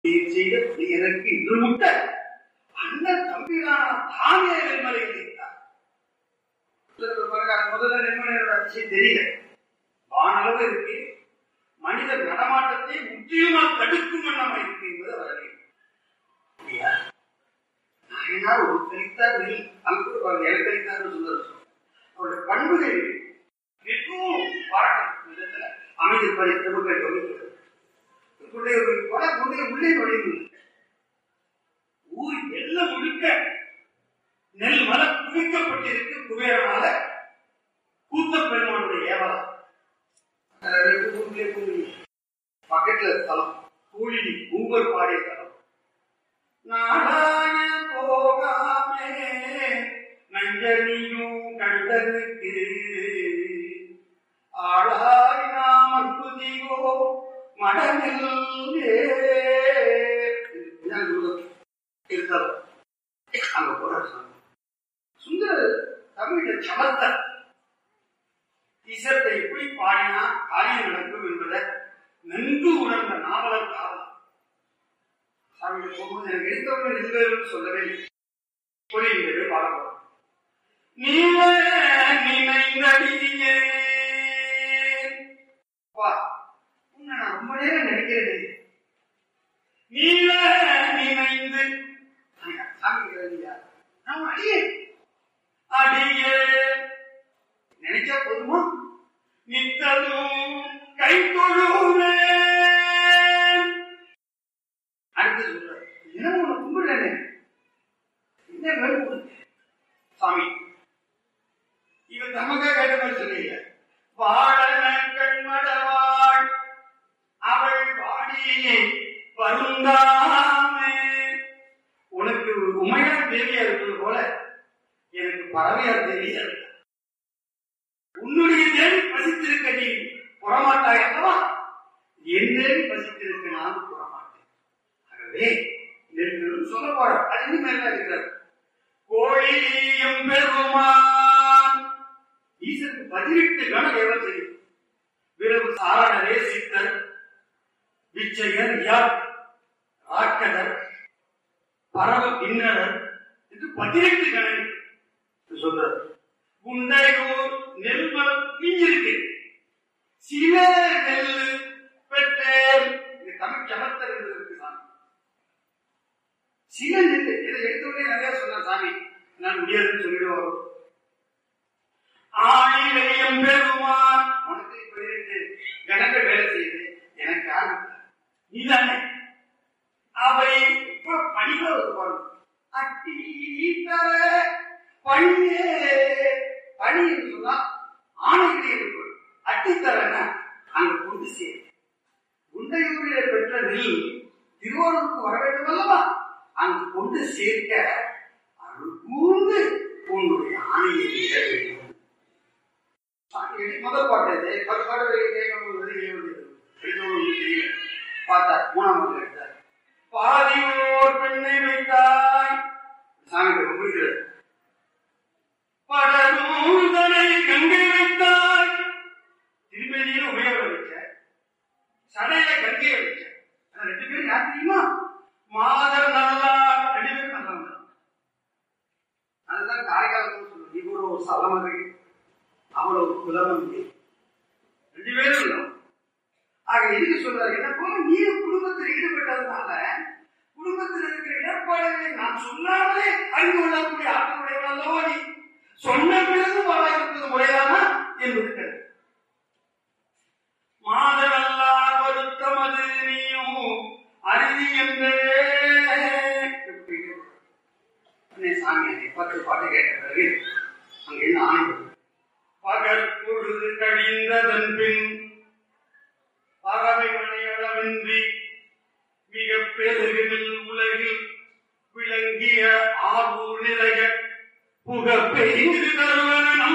செய்த எனக்கு இது முட்ட அண்ணன் தம்பிரான தானே நெல்மலை வைத்தார் முதல்ல நெல்மலையோட அதிசயம் தெரியல வானளவு இருக்கு மனித நடமாட்டத்தை முற்றிலுமா தடுக்கும் வண்ணமா இருக்கு என்பது வரவே நாயனார் ஒரு கழித்தார் நெல் அங்கு இலக்கழித்தார் சொல்றது அவருடைய பண்புகள் மிகவும் பாராட்டும் விதத்துல அமைதிப்பதை திரும்ப கவனிக்கிறது இவருடைய ஒரு கொலை கொண்டே உள்ளே நுழைவு ஊர் எல்லாம் முழுக்க நெல் மலை குவிக்கப்பட்டிருக்கு குபேரனால கூத்த பெருமானுடைய ஏவலம் பக்கத்துல ஸ்தலம் கூலி ஊவர் பாடிய ஸ்தலம் நாடாய போகாமே நஞ்சனியும் கண்டனுக்கு ஆளாய் நாம் அற்புதியோ மடமில் இருத்தலம் அங்க போற சுந்தர தமிழ சமத்த இசத்தை எப்படி பாடினா காரியம் நடக்கும் என்பதை நன்கு உணர்ந்த நாவலர் காலம் சாமியை போகும்போது எனக்கு எடுத்தவர்கள் இதுவரை சொல்லவே இல்லை புரியுங்கிறது பாட போறோம் நீல நினைந்தடியே அப்பா உன்னை நான் ரொம்ப நேரம் நினைக்கிறது நீல நினைந்து சாமி இல்லையா நான் அடியே அடியே நினைச்சா போதுமா நித்ததும் கை தொழுவே அடுத்து சொல்ற என்ன உன்னை கும்பிடுறேன் என்ன வேணும் சாமி இவன் நமக்காக கேட்ட மாதிரி சொல்லல வாழன கண்மடவாள் அவள் வாடியை வருந்தாமே உனக்கு ஒரு உமையார் தேவியா இருப்பது போல எனக்கு பறவையார் தேவியா இருக்க உன்னுடைய தேவி பசித்திருக்க நீ புறமாட்டாய் அல்லவா என் தேவி பசித்திருக்க நான் புறமாட்டேன் ஆகவே இதற்கு சொல்ல போற அது மேல இருக்கிறார் கோழியும் பெருமான் ஈசனுக்கு பதினெட்டு கண தேவம் செய்யும் விரவு சாரணரே சித்தர் விச்சயர் யார் ராக்கதர் பரவ பின்னரர் என்று பதினெட்டு கணக்கு சொல்றார் குண்டையூர் நெல்மரம் மிஞ்சிருக்கு சில நெல் பெற்றேன் இது தமிழ் சமத்தர் என்பதற்கு சாமி சில நெல் இதை எடுத்தோடனே நிறைய சொன்ன சாமி நான் முடியாதுன்னு சொல்லிடுவோம் ஆயிரம் பெருமான் உனக்கு பதினெட்டு கணக்கு வேலை செய்யுது எனக்கு யாரும் நீதானே அவை இப்ப பணிகள் வரும் அட்டி தர பணியே பணி என்று சொன்னா ஆணைகளே இருக்கும் அட்டித்தரன அங்க கொண்டு சேர் குண்டையூரிலே பெற்ற நெல் திருவாரூருக்கு வர வேண்டும் அல்லவா அங்கு கொண்டு சேர்க்க அருள் கூர்ந்து உன்னுடைய ஆணையை மிக வேண்டும் முதல் பாட்டு இது பத்து பாட்டு கேட்கணும் தெரியல பார்த்தா மூணாம் பாட்டு எடுத்தார் பாதி ஓர் பெண்ணை வைத்தாய் சாமி முடிக்கிறது படனூதனை கங்கை வைத்தாய் திருமதியில உயர வச்ச சடையில கங்கையை வச்ச ரெண்டு பேரும் யார் தெரியுமா மாதர் நல்லா ரெண்டு பேரும் நல்லவங்க அதுதான் காரைக்காலத்தில் சொல்லுவோம் இவர் ஒரு சலமகை அவள் ஒரு குலமங்கை ரெண்டு பேரும் இல்லை ஆக எதுக்கு சொல்றாரு என்ன போல நீ குடும்பத்தில் ஈடுபட்டதுனால குடும்பத்தில் இருக்கிற இடர்பாடுகளை நான் சொல்லாமலே அறிந்து கொள்ளக்கூடிய ஆற்றலுடையவள் அல்லவா நீ சொன்ன பிறகு இருப்பது முறைதானா என்பது கருத்து மாதவல்லார் வருத்தமது நீயும் அருதி என்றே சாமி பத்து பாட்டு கேட்ட பிறகு அங்கே என்ன ஆனந்தம் பகல் பொழுது கழிந்ததன் பின் பறவை மணியளவின்றி மிக பெருகில் உலகில் விளங்கிய ஆரூர் நிறைய புகப்பெய்து தருவன